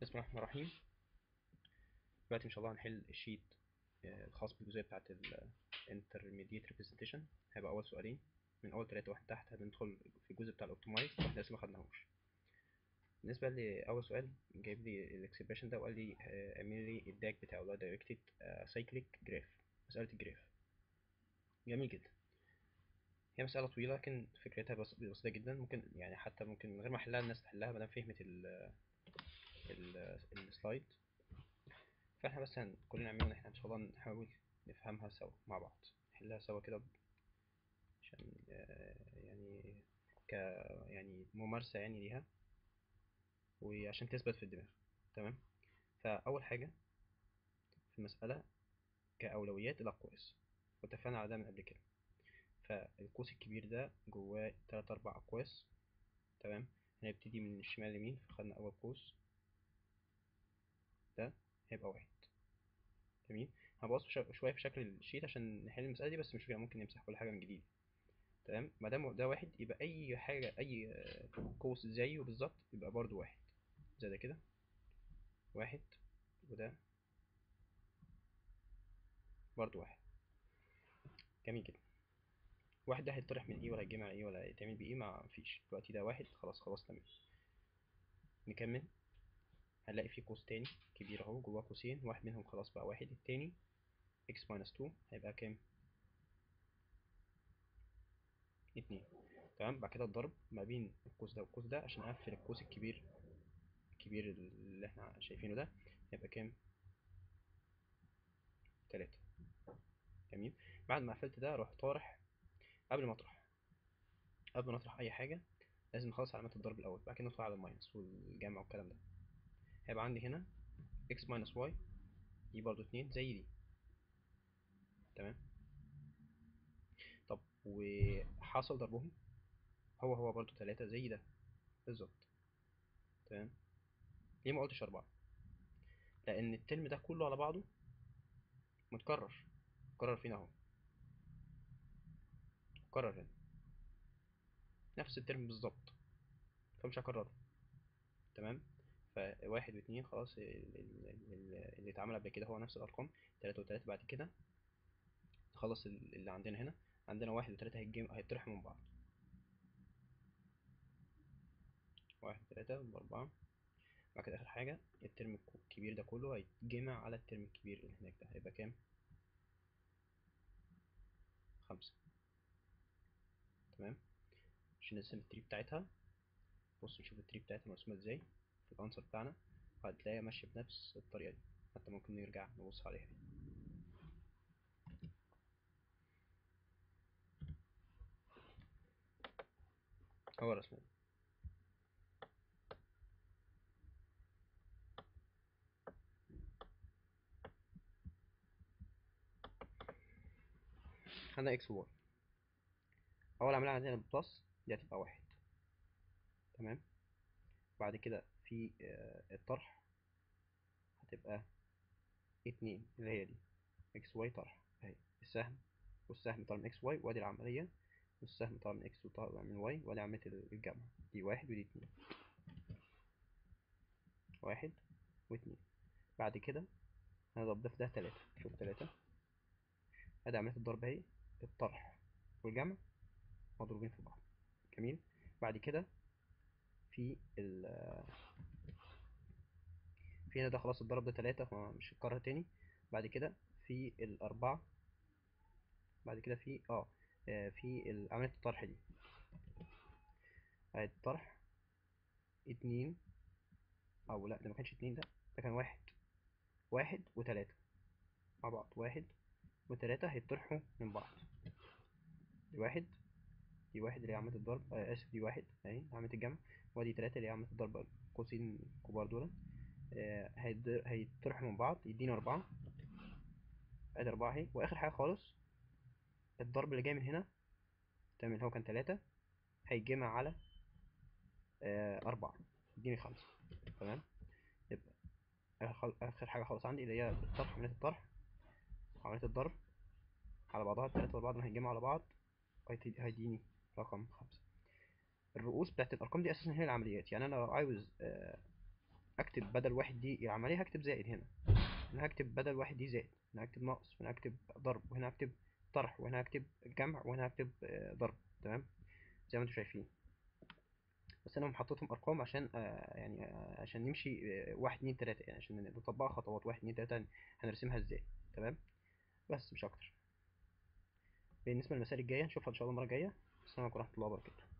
بسم الله الرحمن الرحيم دلوقتي ان شاء الله هنحل الشيت آه، الخاص بالجزئيه بتاعه ال intermediate representation هيبقى اول سؤالين من اول تلاتة واحد تحت هندخل في الجزء بتاع الاوبتمايز واحنا لسه ما خدناهوش بالنسبه لاول سؤال جايب لي الاكسبريشن ده وقال لي آه، اعمل لي الداك بتاعه اللي هو دايركتد سايكليك جراف مساله الجراف جميل جدا هي مسألة طويلة لكن فكرتها بس- بسيطة جدا ممكن يعني حتى ممكن من غير ما احلها الناس تحلها مادام فهمت ال ال السلايد فاحنا بس هن... كل اللي نعمله ان احنا ان شاء الله نحاول نفهمها سوا مع بعض نحلها سوا كده ب- عشان آه، يعني ك يعني ممارسة يعني ليها وعشان تثبت في الدماغ تمام فأول حاجة في المسألة كأولويات الأقواس واتفقنا على ده من قبل كده فالقوس الكبير ده جواه تلات أربع أقواس تمام هنبتدي من الشمال لليمين فخدنا أول قوس ده هيبقى واحد جميل هبص شوية في شكل الشيت عشان نحل المسألة دي بس مش مشكلة ممكن نمسح كل حاجة من جديد تمام ما دام ده واحد يبقى أي حاجة أي آه، قوس زيه بالظبط يبقى برضو واحد زي ده كده واحد وده برضو واحد جميل جدا واحد ده هيتطرح من ايه ولا هيتجمع ايه ولا هيتعمل بيه ايه ما فيش دلوقتي ده واحد خلاص خلاص تمام نكمل هنلاقي فيه قوس تاني كبير اهو جواه قوسين واحد منهم خلاص بقى واحد التاني x minus 2 هيبقى كام اتنين تمام بعد كده الضرب ما بين القوس ده والقوس ده عشان اقفل القوس الكبير الكبير اللي احنا شايفينه ده هيبقى كام تلاتة جميل بعد ما قفلت ده اروح طارح قبل ما اطرح قبل ما نطرح اي حاجه لازم نخلص علامات الضرب الاول بعد كده ندخل على الماينس والجمع والكلام ده هيبقى عندي هنا x minus y دي برضو اتنين زي دي تمام طب وحصل ضربهم هو هو برضو تلاتة زي ده بالظبط تمام ليه ما قلتش أربعة لأن الترم ده كله على بعضه متكرر متكرر فينا أهو متكرر هنا نفس الترم بالظبط فمش هكرره تمام فواحد واتنين خلاص ال- ال- ال- اللي اتعمل قبل كده هو نفس الأرقام تلاتة وتلاتة بعد كده نخلص ال- اللي عندنا هنا عندنا واحد وتلاتة هيتجم- هيتطرحوا من بعض واحد وتلاتة بأربعة بعد كده آخر حاجة الترم الك- الكبير ده كله هيتجمع على الترم الكبير اللي هناك ده هيبقى كام؟ خمسة تمام عشان نرسم التري بتاعتها بص نشوف التري بتاعتها مرسومة ازاي في الأنسر بتاعنا هتلاقيها ماشية بنفس الطريقة دي حتى ممكن نرجع نبص عليها هو الرسمة دي عندنا اكس وواي أول عملية عندنا البلس دي هتبقى واحد تمام بعد كده في آه، الطرح هتبقى اتنين اللي هي دي اكس واي طرح اهي السهم والسهم طالع من اكس واي وادي العملية والسهم طالع من اكس وطالع من واي وادي عملية الجمع دي واحد ودي اتنين واحد واتنين بعد كده هنضرب ده في ده تلاتة شوف تلاتة ادي عملية الضرب اهي الطرح والجمع مضروبين في بعض جميل بعد كده في ال في هنا ده خلاص الضرب ده تلاتة فمش هتكرر تاني بعد كده في الأربعة بعد كده في اه آه، في ال- عملية الطرح دي ادي الطرح اتنين او لا ده ما كانش اتنين ده ده كان واحد واحد وتلاتة مع بعض واحد وتلاتة هيطرحوا من بعض دي واحد دي واحد اللي هي عملية الضرب آه آسف دي واحد اهي عملية الجمع ودي تلاتة اللي هي عملية الضرب القوسين الكبار دول آه هيتضر- هيطرحوا من بعض يدينا أربعة ادي أربعة اهي وآخر حاجة خالص الضرب اللي جاي من هنا تمام اللي هو كان تلاتة هيتجمع على آه أربعة يديني خمسة تمام يبقى آخر خل- آخر حاجة خالص عندي اللي هي الطرح عملية الطرح عملية الضرب على بعضها التلاتة ورا بعض لما هيتجمعوا على بعض هيت- هيديني رقم خمسة الرؤوس بتاعت الأرقام دي أساسا هي العمليات يعني أنا لو عاوز آه، هكتب بدل واحد دي العملية هكتب زائد هنا هنا هكتب بدل واحد دي زائد هنا هكتب ناقص وهنا هكتب ضرب وهنا هكتب طرح وهنا هكتب جمع وهنا هكتب آه، ضرب تمام زي ما انتم شايفين بس انا محطتهم ارقام عشان آه، يعني آه، عشان نمشي آه، واحد اتنين تلاتة يعني عشان نطبقها خطوات واحد اتنين تلاتة هنرسمها ازاي تمام بس مش اكتر بالنسبة للمسائل الجاية نشوفها ان شاء الله المرة الجاية السلام عليكم ورحمة الله وبركاته